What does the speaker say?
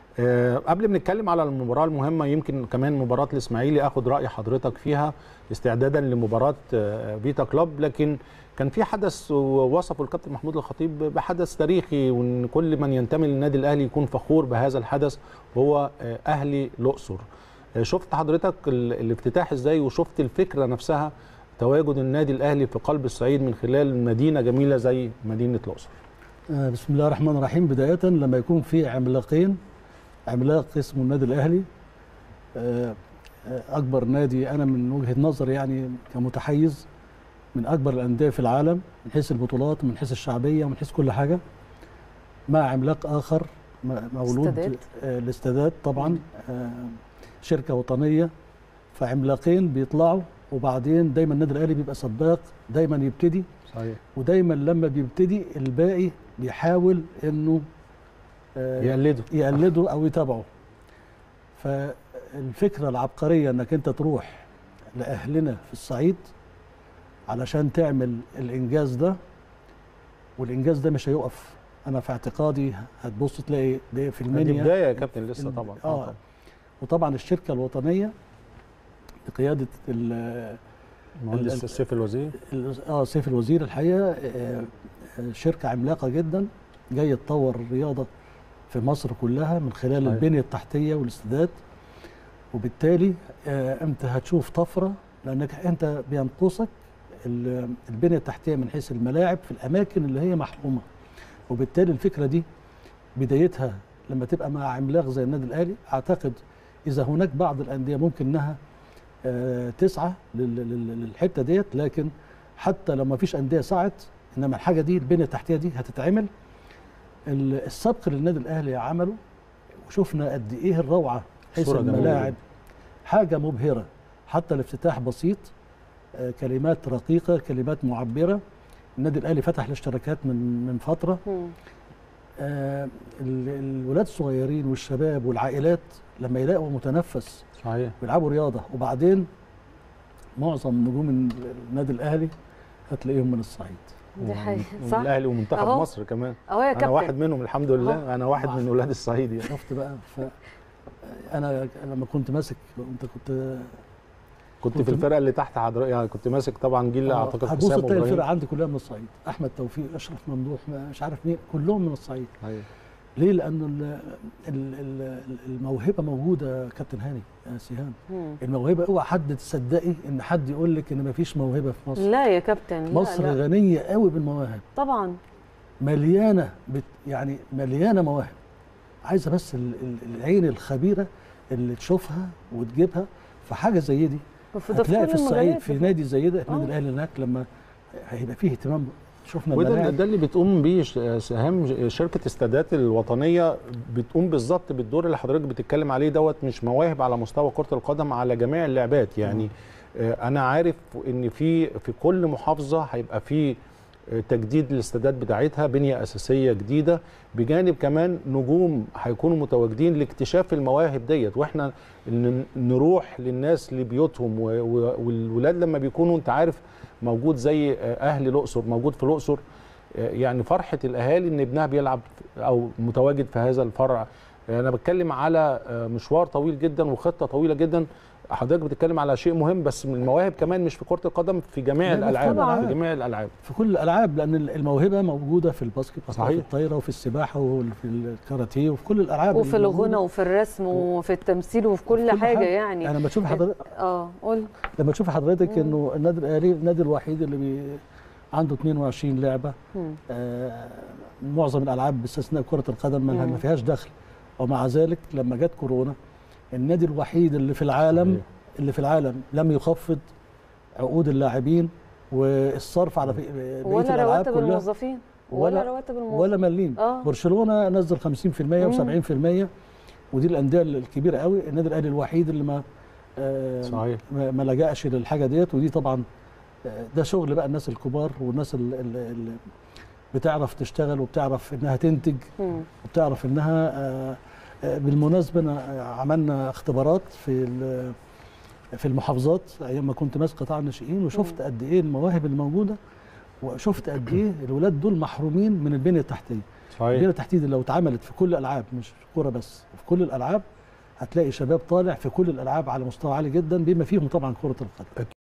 آه، قبل ما نتكلم على المباراه المهمه يمكن كمان مباراه الاسماعيلي اخد راي حضرتك فيها استعدادا لمباراه آه، فيتا كلوب لكن كان في حدث وصفه الكابتن محمود الخطيب بحدث تاريخي وان كل من ينتمي للنادي الاهلي يكون فخور بهذا الحدث وهو آه، اهلي الاقصر آه، شفت حضرتك ال- الافتتاح ازاي وشفت الفكره نفسها تواجد النادي الاهلي في قلب الصعيد من خلال مدينه جميله زي مدينه الاقصر آه، بسم الله الرحمن الرحيم بداية لما يكون في عملاقين عملاق اسمه النادي الأهلي آه، آه، أكبر نادي أنا من وجهة نظري يعني كمتحيز من أكبر الأندية في العالم من حيث البطولات ومن حيث الشعبية ومن حيث كل حاجة مع عملاق آخر م- مولود استادات. آه، الاستادات طبعا آه، شركة وطنية فعملاقين بيطلعوا وبعدين دايما النادي الأهلي بيبقى سباق دايما يبتدي صحيح ودايما لما بيبتدي الباقي بيحاول انه آه، يقلدوا يقلده او يتابعه فالفكره العبقريه انك انت تروح لاهلنا في الصعيد علشان تعمل الانجاز ده والانجاز ده مش هيقف انا في اعتقادي هتبص تلاقي ده في دي المنيا بدايه يا كابتن لسه ال- طبعا اه طبعاً. وطبعا الشركه الوطنيه بقياده ال- مهندس ال- سيف الوزير ال- اه سيف الوزير الحقيقه آه، آه، شركه عملاقه جدا جايه تطور الرياضه في مصر كلها من خلال صحيح. البنيه التحتيه والاستادات وبالتالي آه، انت هتشوف طفره لانك انت بينقصك ال- البنيه التحتيه من حيث الملاعب في الاماكن اللي هي محرومه وبالتالي الفكره دي بدايتها لما تبقى مع عملاق زي النادي الاهلي اعتقد اذا هناك بعض الانديه ممكن انها آه، تسعى لل- لل- للحته ديت لكن حتى لو ما فيش انديه سعت انما الحاجه دي البنيه التحتيه دي هتتعمل ال- السبق اللي النادي الاهلي عمله وشفنا قد ايه الروعه حيث صورة جميلة. الملاعب حاجه مبهره حتى الافتتاح بسيط آه، كلمات رقيقه كلمات معبره النادي الاهلي فتح الاشتراكات من من فتره مم. آه، ال- الولاد الصغيرين والشباب والعائلات لما يلاقوا متنفس صحيح بيلعبوا رياضه وبعدين معظم نجوم النادي الاهلي هتلاقيهم من الصعيد دي حقيقة صح الاهلي ومنتخب أهو. مصر كمان اهو يا انا واحد كابتن منهم الحمد لله انا واحد من ولاد الصعيد يعني شفت بقى ف انا لما كنت ماسك انت كنت كنت كنت في الفرقه اللي تحت حضرتك يعني كنت ماسك طبعا جيل اعتقد هتبص حسام تلاقي الفرقه وابراهيم عندي كلها من الصعيد احمد توفيق اشرف ممدوح مش عارف مين كلهم من الصعيد أيوة. ليه لانه ال- ال- ال- الموهبه موجوده يا كابتن هاني يا سيهان مم. الموهبه اوعى حد تصدقي ان حد يقول لك ان مفيش موهبه في مصر لا يا كابتن لا مصر لا. غنيه قوي بالمواهب طبعا مليانه بت يعني مليانه مواهب عايزه بس ال- ال- العين الخبيره اللي تشوفها وتجيبها في حاجه زي دي وفي ده هتلاقي كل في الصعيد المجالات. في نادي زي ده النادي آه. الاهلي هناك لما هيبقى فيه اهتمام شفنا وده الملاعب ده اللي بتقوم بيه ش- سهام شركه استادات الوطنيه بتقوم بالظبط بالدور اللي حضرتك بتتكلم عليه دوت مش مواهب على مستوى كره القدم على جميع اللعبات يعني آه، انا عارف ان في في كل محافظه هيبقى في آه، تجديد الاستادات بتاعتها بنيه اساسيه جديده بجانب كمان نجوم هيكونوا متواجدين لاكتشاف المواهب ديت واحنا ن- نروح للناس لبيوتهم و- و- والولاد لما بيكونوا انت عارف موجود زي آه، اهل الاقصر موجود في الاقصر آه، يعني فرحه الاهالي ان ابنها بيلعب او متواجد في هذا الفرع آه، انا بتكلم على آه، مشوار طويل جدا وخطه طويله جدا حضرتك بتتكلم على شيء مهم بس من المواهب كمان مش في كره القدم في جميع لا، لا، الالعاب طبعاً. في جميع الالعاب في كل الالعاب لان الموهبه موجوده في الباسكت وفي صحيح. الطايره وفي السباحه وفي الكاراتيه وفي كل الالعاب وفي اللي الغنى موجودة. وفي الرسم وفي التمثيل وفي كل, وفي كل حاجه حاجة. يعني يعني لما تشوف حضرتك اه قول لما تشوف حضرتك انه النادي الاهلي النادي الوحيد اللي بي عنده 22 لعبه مم. آه معظم الالعاب باستثناء كره القدم ما مم. ما فيهاش دخل ومع ذلك لما جت كورونا النادي الوحيد اللي في العالم صحيح. اللي في العالم لم يخفض عقود اللاعبين والصرف على بقيه ولا الالعاب رواتب كلها الموظفين ولا ولا- رواتب الموظفين ولا مليم آه. برشلونه نزل 50% و70% ودي الانديه الكبيره قوي النادي الاهلي الوحيد اللي ما آه صحيح ما ما لجأش للحاجه ديت ودي طبعا آه، ده شغل بقى الناس الكبار والناس اللي بتعرف تشتغل وبتعرف انها تنتج مم. وبتعرف انها آه، آه، بالمناسبه أنا عملنا اختبارات في ال- في المحافظات ايام ما كنت ماسك قطاع الناشئين وشفت قد ايه المواهب الموجوده وشفت قد ايه الولاد دول محرومين من البنيه التحتيه صحيح البنيه التحتيه دي لو اتعملت في كل الالعاب مش في الكوره بس في كل الالعاب هتلاقي شباب طالع في كل الالعاب على مستوى عالي جدا بما فيهم طبعا كره القدم